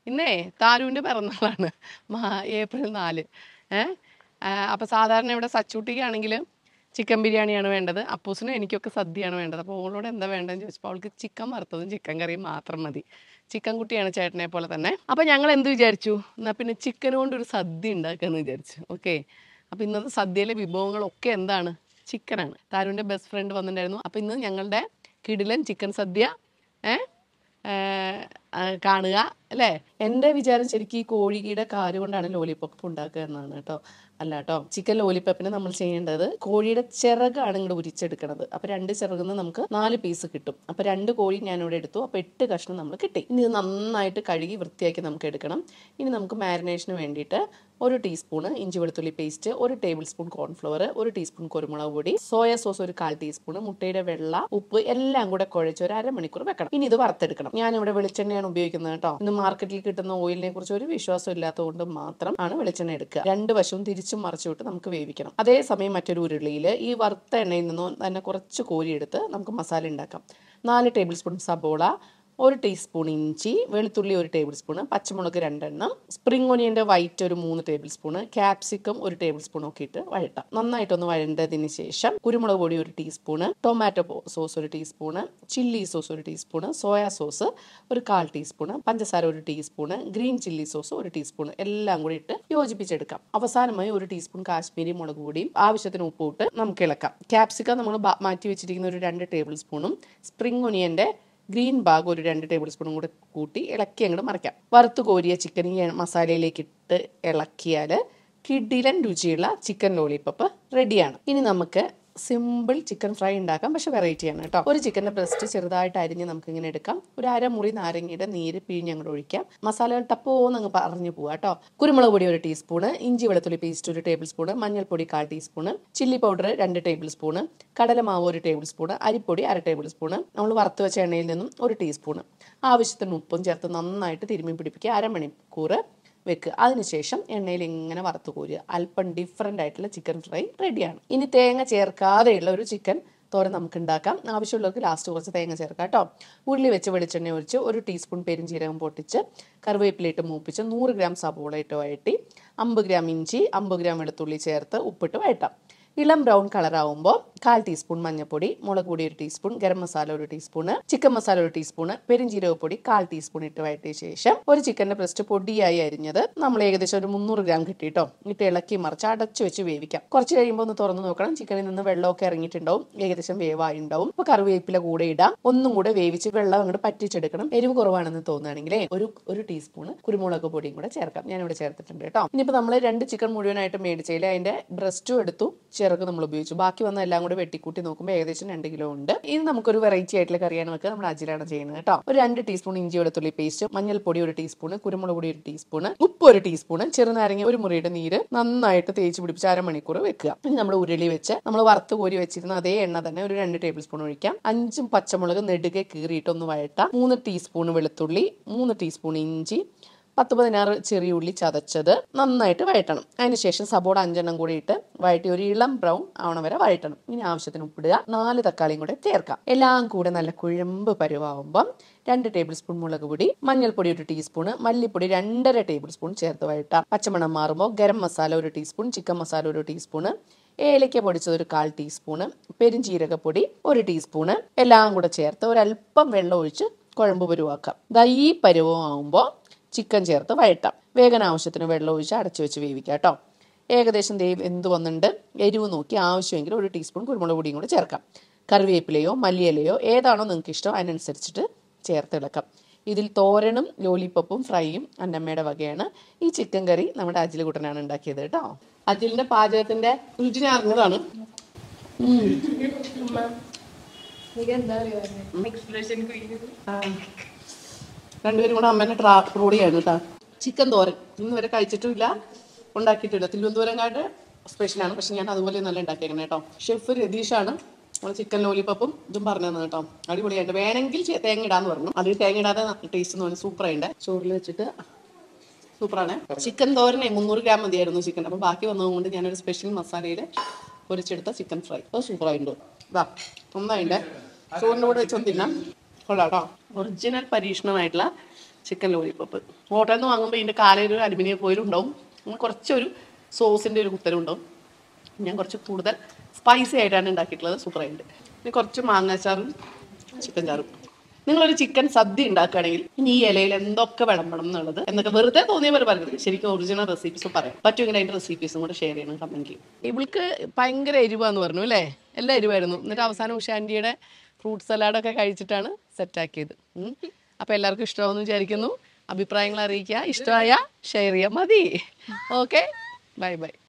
ഇന്നേ താരുവിൻ്റെ പിറന്നാളാണ് മാ- ഏപ്രിൽ നാല് ഏ അപ്പോൾ സാധാരണ ഇവിടെ സച്ചൂട്ടിക്കാണെങ്കിൽ ചിക്കൻ ബിരിയാണിയാണ് വേണ്ടത് അപ്പൂസിനും എനിക്കൊക്കെ സദ്യയാണ് വേണ്ടത് അപ്പോൾ ഓളോട് എന്താ വേണ്ടതെന്ന് ചോദിച്ചപ്പോൾ അവൾക്ക് ചിക്കൻ വറുത്തതും ചിക്കൻ കറിയും മാത്രം മതി ചിക്കൻ കുട്ടിയാണ് ചേട്ടനെ പോലെ തന്നെ അപ്പോൾ ഞങ്ങൾ എന്ത് വിചാരിച്ചു എന്നാൽ പിന്നെ ചിക്കൻ കൊണ്ടൊരു സദ്യ ഉണ്ടാക്കാമെന്ന് വിചാരിച്ചു ഓക്കെ അപ്പോൾ ഇന്നത്തെ സദ്യയിലെ വിഭവങ്ങളൊക്കെ എന്താണ് ചിക്കനാണ് താരുവിൻ്റെ ബെസ്റ്റ് ഫ്രണ്ട് വന്നിട്ടുണ്ടായിരുന്നു അപ്പോൾ ഇന്ന് ഞങ്ങളുടെ കിടിലൻ ചിക്കൻ സദ്യ ഏ ഏഹ് ആ, കാണുക അല്ലേ എൻ്റെ വിചാരം ശരിക്കും ഈ കോഴിയുടെ കാല് കൊണ്ടാണ് ലോലിപോപ്പ് ഉണ്ടാക്കുക എന്നാണ് കേട്ടോ അല്ല കേട്ടോ ചിക്കൻ ലോലിപോപ്പിന് നമ്മൾ ചെയ്യേണ്ടത് കോഴിയുടെ ചിറകാണ് ഇങ്ങോട്ട് ഉരിച്ചെടുക്കണത് അപ്പോൾ രണ്ട് ചിറകിൽ നിന്ന് നമുക്ക് നാല് പീസ് കിട്ടും അപ്പോൾ രണ്ട് കോഴി ഞാനിവിടെ എടുത്തു അപ്പോൾ എട്ട് കഷ്ണം നമ്മൾ കിട്ടി ഇനി ഇത് നന്നായിട്ട് കഴുകി വൃത്തിയാക്കി നമുക്ക് എടുക്കണം ഇനി നമുക്ക് മാരിനേഷന് വേണ്ടിയിട്ട് ഒരു ടീസ്പൂണ് ഇഞ്ചി വെളുത്തുള്ളി പേസ്റ്റ് ഒരു ടേബിൾ സ്പൂൺ കോൺഫ്ലവർ ഒരു ടീസ്പൂൺ കുരുമുളക് പൊടി സോയ സോസ് ഒരു കാൽ ടീസ്പൂൺ മുട്ടയുടെ വെള്ള ഉപ്പ് എല്ലാം കൂടെ കുഴച്ച് ഒരു അരമണിക്കൂർ വെക്കണം ഇനി ഇത് വറുത്തെടുക്കണം ഞാനിവിടെ വെളിച്ചെണ്ണയാണ് ഉപയോഗിക്കുന്നത് കേട്ടോ ഇന്ന് മാർക്കറ്റിൽ കിട്ടുന്ന ഓയിലിനെ കുറിച്ച് ഒരു വിശ്വാസം ഇല്ലാത്തതുകൊണ്ട് മാത്രം ആണ് വെളിച്ചെണ്ണ എടുക്കുക രണ്ട് വശവും തിരിച്ചും മറിച്ചു വിട്ട് നമുക്ക് വേവിക്കണം അതേസമയം മറ്റൊരു ഉരുളിയിൽ ഈ വറുത്ത എണ്ണയിൽ നിന്നും തന്നെ കുറച്ച് കോരിയെടുത്ത് നമുക്ക് മസാല ഉണ്ടാക്കാം നാല് ടേബിൾ സ്പൂൺ സബോള ഒരു ടീസ്പൂൺ ഇഞ്ചി വെളുത്തുള്ളി ഒരു ടേബിൾ സ്പൂൺ പച്ചമുളക് രണ്ടെണ്ണം സ്പ്രിംഗ് ഒനിയൻ്റെ വൈറ്റ് ഒരു മൂന്ന് ടേബിൾ സ്പൂണ് ക്യാപ്സിക്കം ഒരു ടേബിൾ സ്പൂൺ ഒക്കെ ഇട്ട് വഴട്ടാം നന്നായിട്ടൊന്ന് വഴണ്ടതിന് ശേഷം കുരുമുളക് പൊടി ഒരു ടീസ്പൂണ് ടൊമാറ്റോ സോസ് ഒരു ടീസ്പൂണ് ചില്ലി സോസ് ഒരു ടീസ്പൂണ് സോയാ സോസ് ഒരു കാൽ ടീസ്പൂണ് പഞ്ചസാര ഒരു ടീസ്പൂണ് ഗ്രീൻ ചില്ലി സോസ് ഒരു ടീസ്പൂൺ എല്ലാം കൂടി ഇട്ട് യോജിപ്പിച്ചെടുക്കാം അവസാനമായി ഒരു ടീസ്പൂൺ കാശ്മീരി മുളക് പൊടിയും ആവശ്യത്തിന് ഉപ്പ് ഇട്ട് നമുക്ക് ഇളക്കാം ക്യാപ്സിക്കം നമ്മൾ ബ- മാറ്റി വെച്ചിരിക്കുന്ന ഒരു രണ്ട് ടേബിൾ സ്പൂണും സ്പ്രിംഗ് ഒനിയൻ്റെ ഗ്രീൻ ഭാഗം ഒരു രണ്ട് ടേബിൾ സ്പൂണും കൂടെ കൂട്ടി ഇളക്കി അങ്ങോട്ട് മറിക്കാം വറുത്ത് കോരിയ ചിക്കൻ ഈ മസാലയിലേക്ക് ഇട്ട് ഇളക്കിയാൽ കിഡിലൻ രുചിയുള്ള ചിക്കൻ ലോലിപ്പപ്പ് റെഡിയാണ് ഇനി നമുക്ക് സിമ്പിൾ ചിക്കൻ ഫ്രൈ ഉണ്ടാക്കാം പക്ഷെ വെറൈറ്റിയാണ് കേട്ടോ ഒരു ചിക്കൻ്റെ ബ്രസ്റ്റ് ചെറുതായിട്ട് അരിഞ്ഞ് നമുക്ക് ഇങ്ങനെ എടുക്കാം ഒരു അരമുറി നാരങ്ങയുടെ നീര് പിഴിഞ്ഞ് അങ്ങോട്ട് ഒഴിക്കാം മസാലകൾ ടപ്പോന്ന് അങ്ങ് പറഞ്ഞു പോവാം കേട്ടോ കുരുമുളക് പൊടി ഒരു ടീസ്പൂണ് ഇഞ്ചി വെളുത്തുള്ളി പേസ്റ്റ് ഒരു ടേബിൾ സ്പൂണ് മഞ്ഞൾപ്പൊടി കാൽ ടീസ്പൂണ് ചില്ലി പൗഡർ രണ്ട് ടേബിൾ സ്പൂണ് കടലമാവ് ഒരു ടേബിൾ സ്പൂണ് അരിപ്പൊടി അര ടേബിൾ സ്പൂണ് നമ്മൾ വറുത്ത് വെച്ച എണ്ണയിൽ നിന്നും ഒരു ടീസ്പൂണ് ആവശ്യത്തിന് ഉപ്പും ചേർത്ത് നന്നായിട്ട് തിരുമ്മി പിടിപ്പിക്കുക അരമണിക്കൂർ വെക്കുക അതിനുശേഷം എണ്ണയിൽ ഇങ്ങനെ വറുത്ത് കോരുക അല്പം ഡിഫറെൻ്റ് ആയിട്ടുള്ള ചിക്കൻ ഫ്രൈ റെഡിയാണ് ഇനി തേങ്ങ ചേർക്കാതെയുള്ള ഒരു ചിക്കൻ തോരൻ നമുക്ക് ഉണ്ടാക്കാം ആവശ്യമുള്ളവർക്ക് ലാസ്റ്റ് കുറച്ച് തേങ്ങ ചേർക്കാം കേട്ടോ ഉള്ളി വെച്ച് വെളിച്ചെണ്ണ ഒഴിച്ച് ഒരു ടീസ്പൂൺ പെരിഞ്ചീരകം പൊട്ടിച്ച് കറിവേപ്പിലയിട്ട് മൂപ്പിച്ച് നൂറ് ഗ്രാം സബോള ഇട്ട് വഴറ്റി അമ്പത് ഗ്രാം ഇഞ്ചി അമ്പത് ഗ്രാം വെളുത്തുള്ളി ചേർത്ത് ഉപ്പിട്ട് വഴറ്റാം ഇളം ബ്രൗൺ കളറാവുമ്പോൾ കാൽ ടീസ്പൂൺ മഞ്ഞൾപ്പൊടി മുളക് പൊടി ഒരു ടീസ്പൂൺ ഗരം മസാല ഒരു ടീസ്പൂണ് ചിക്കൻ മസാല ഒരു ടീസ്പൂണ് പെരിഞ്ജീരക പൊടി കാൽ ടീസ്പൂൺ ഇട്ട് വഴറ്റിയ ശേഷം ഒരു ചിക്കൻ്റെ ബ്രസ്റ്റ് പൊടിയായി അരിഞ്ഞത് നമ്മൾ ഏകദേശം ഒരു മുന്നൂറ് ഗ്രാം കിട്ടിയിട്ടോ ഇട്ട് ഇളക്കി മറിച്ച് അടച്ചു വെച്ച് വേവിക്കാം കുറച്ച് കഴിയുമ്പോൾ ഒന്ന് തുറന്ന് നോക്കണം ചിക്കനിൽ നിന്ന് വെള്ളമൊക്കെ ഇറങ്ങിയിട്ടുണ്ടാവും ഏകദേശം വേവായി ഉണ്ടാവും അപ്പോൾ കറിവേപ്പില കൂടെ ഇടാം ഒന്നും കൂടെ വേവിച്ച് വെള്ളം അങ്ങോട്ട് പറ്റിച്ചെടുക്കണം എരിവ് കുറവാണെന്ന് തോന്നുകയാണെങ്കിൽ ഒരു ഒരു ടീസ്പൂണ് കുരുമുളക് പൊടിയും കൂടെ ചേർക്കാം ഞാനിവിടെ ചേർത്തിട്ടുണ്ട് കേട്ടോ ഇനിയിപ്പോൾ നമ്മൾ രണ്ട് ചിക്കൻ മുഴുവനായിട്ട് മേടിച്ചതിൽ അതിന്റെ ബ്രസ്റ്റും എടുത്തു ചിറക് നമ്മൾ ഉപയോഗിച്ചു ബാക്കി വന്ന എല്ലാം കൂടെ വെട്ടിക്കൂട്ടി നോക്കുമ്പോൾ ഏകദേശം രണ്ട് കിലോ ഉണ്ട് ഇത് നമുക്കൊരു വെറൈറ്റി ആയിട്ടുള്ള കറിയാണ് വെക്കുക നമ്മൾ അജിലാണ് ചെയ്യുന്നത് കേട്ടോ ഒരു രണ്ട് ടീസ്പൂൺ ഇഞ്ചി വെളുത്തുള്ളി പേസ്റ്റ് മഞ്ഞൾപ്പൊടി ഒരു ടീസ്പൂൺ കുരുമുളക് പൊടി ഒരു ടീസ്പൂൺ ഉപ്പ് ഒരു ടീസ്പൂൺ ചെറുനാരങ്ങ ഒരു മുറിയുടെ നീര് നന്നായിട്ട് തേച്ച് പിടിപ്പിച്ച് അരമണിക്കൂർ വെക്കുക ഇനി നമ്മൾ ഉരുളി വെച്ച് നമ്മൾ വറുത്ത് കോരി വെച്ചിരുന്ന അതേ എണ്ണ തന്നെ ഒരു രണ്ട് ടേബിൾ സ്പൂൺ ഒഴിക്കാം അഞ്ചും പച്ചമുളക് നെടുകെ കീറിയിട്ട് ഒന്ന് വഴട്ടാം മൂന്ന് ടീസ്പൂൺ വെളുത്തുള്ളി മൂന്ന് ടീസ്പൂൺ ഇഞ്ചി പത്ത് പതിനാറ് ചെറിയ ഉള്ളി ചതച്ചത് നന്നായിട്ട് വഴറ്റണം അതിനുശേഷം സബോള അഞ്ചെണ്ണം കൂടി ഇട്ട് വഴറ്റി ഒരു ഇളം ബ്രൗൺ ആവണ വരെ വഴറ്റണം ഇനി ആവശ്യത്തിന് ഉപ്പിടുക നാല് തക്കാളിയും കൂടെ ചേർക്കാം എല്ലാം കൂടെ നല്ല കുഴമ്പ് പരുവാകുമ്പം രണ്ട് ടേബിൾ സ്പൂൺ മുളക് പൊടി മഞ്ഞൾപ്പൊടി ഒരു ടീസ്പൂൺ മല്ലിപ്പൊടി രണ്ടര ടേബിൾ സ്പൂൺ ചേർത്ത് വഴറ്റാം പച്ചമണം മാറുമ്പോൾ ഗരം മസാല ഒരു ടീസ്പൂൺ ചിക്കൻ മസാല ഒരു ടീസ്പൂണ് ഏലക്ക പൊടിച്ചത് ഒരു കാൽ ടീസ്പൂണ് പെരുംജീരകപ്പൊടി ഒരു ടീസ്പൂണ് എല്ലാം കൂടെ ചേർത്ത് ഒരല്പം വെള്ളം ഒഴിച്ച് കുഴമ്പ് പരുവാക്കാം ദാ ഈ പരുവമാകുമ്പോൾ ചിക്കൻ ചേർത്ത് വഴറ്റാം വേഗന ആവശ്യത്തിന് വെള്ളം ഒഴിച്ച് അടച്ചു വെച്ച് വേവിക്കാം കേട്ടോ ഏകദേശം ദേ എന്ത് വന്നിട്ടുണ്ട് എരിവ് നോക്കി ആവശ്യമെങ്കിൽ ഒരു ടീസ്പൂൺ കുരുമുളക് പൊടിയും കൂടെ ചേർക്കാം കറിവേപ്പിലയോ മല്ലിയിലയോ ഏതാണോ നിങ്ങൾക്ക് ഇഷ്ടം അതിനനുസരിച്ചിട്ട് ചേർത്ത് ഇളക്കാം ഇതിൽ തോരനും ലോലിപ്പപ്പും ഫ്രൈയും അന്നമ്മയുടെ വകയാണ് ഈ ചിക്കൻ കറി നമ്മുടെ അജിൽ കുട്ടനാണ് ഉണ്ടാക്കിയത് കേട്ടോ അജിലിന്റെ പാചകത്തിന്റെ രുചി ഞാൻ അറിഞ്ഞതാണ് ഉം. എക്സ്പ്രഷൻ ആ. രണ്ടുപേരും കൂടെ അമ്മേനെ ട്രാ ട്രോൾ ചെയ്യാണ് കേട്ടോ ചിക്കൻ തോരൻ ഇന്ന് വരെ കഴിച്ചിട്ടുമില്ല ഉണ്ടാക്കിയിട്ടില്ല തിരുവനന്തപുരംകാരുടെ സ്പെഷ്യലാണ് പക്ഷെ ഞാൻ അതുപോലെ നല്ല ഉണ്ടാക്കിയേക്കണേ കേട്ടോ ഷെഫ് രതീഷാണ് നമ്മൾ ചിക്കൻ ലോലിപ്പപ്പും ഇതും പറഞ്ഞു തന്നെ കേട്ടോ അടിപൊളിയായിട്ട് വേണമെങ്കിൽ ചെ- തേങ്ങ ഇടാന്ന് പറഞ്ഞു അതിൽ തേങ്ങ ഇടാതെ ടേസ്റ്റ് എന്ന് പറഞ്ഞാൽ സൂപ്പറായിട്ട് ചോറിൽ വെച്ചിട്ട് സൂപ്പറാണ് ചിക്കൻ തോരനെ മുന്നൂറ് ഗ്രാം മതിയായിരുന്നു ചിക്കൻ അപ്പോൾ ബാക്കി വന്നതുകൊണ്ട് ഞാനൊരു സ്പെഷ്യൽ മസാലയിൽ പൊരിച്ചെടുത്ത ചിക്കൻ ഫ്രൈ അത് സൂപ്പറായിട്ടുണ്ട് ഇതാ നന്നായിട്ടുണ്ട് ചോറിൻ്റെ കൂടെ വെച്ചൊന്ന് തിന്നാം കൊള്ളാം കേട്ടോ ഒറിജിനൽ പരീക്ഷണമായിട്ടുള്ള ചിക്കൻ ലോലിപ്പോപ്പ് ഹോട്ടലിൽ നിന്ന് വാങ്ങുമ്പോൾ ഇതിൻ്റെ കാലൊരു അലുമിനിയം ഫോയിലും ഉണ്ടാവും ഉം, കുറച്ചൊരു സോസിൻ്റെ ഒരു കുത്തലും ഉണ്ടാവും ഞാൻ കുറച്ച് കൂടുതൽ സ്പൈസി ആയിട്ടാണ് ഉണ്ടാക്കിയിട്ടുള്ളത് സൂപ്പറായിട്ടുണ്ട് ഇനി കുറച്ച് മാങ്ങാച്ചാറും ചിക്കൻ ചാറും നിങ്ങളൊരു ചിക്കൻ സദ്യ ഉണ്ടാക്കുകയാണെങ്കിൽ ഇനി ഈ ഇലയിൽ എന്തൊക്കെ വിളമ്പണം എന്നുള്ളത് എന്നൊക്കെ വെറുതെ തോന്നിയ പോലെ പറയുന്നത് ശരിക്കും ഒറിജിനൽ റെസിപ്പീസും പറയാം പറ്റുമെങ്കിൽ അതിൻ്റെ റെസിപ്പീസും കൂടെ ഷെയർ ചെയ്യണം കമൻറ്റിൽ ഇവൾക്ക് ഭയങ്കര എരിവാന്ന് പറഞ്ഞു അല്ലേ എല്ലാം എരിവായിരുന്നു എന്നിട്ട് അവസാനം ഉഷാൻറ്റിയുടെ ഫ്രൂട്ട് സലാഡൊക്കെ കഴിച്ചിട്ടാണ് സെറ്റാക്കിയത് അപ്പോൾ എല്ലാവർക്കും ഇഷ്ടമാവുമെന്ന് വിചാരിക്കുന്നു അഭിപ്രായങ്ങൾ അറിയിക്കുക ഇഷ്ടമായ ഷെയർ ചെയ്യുക മതി ഓക്കെ ബൈ ബൈ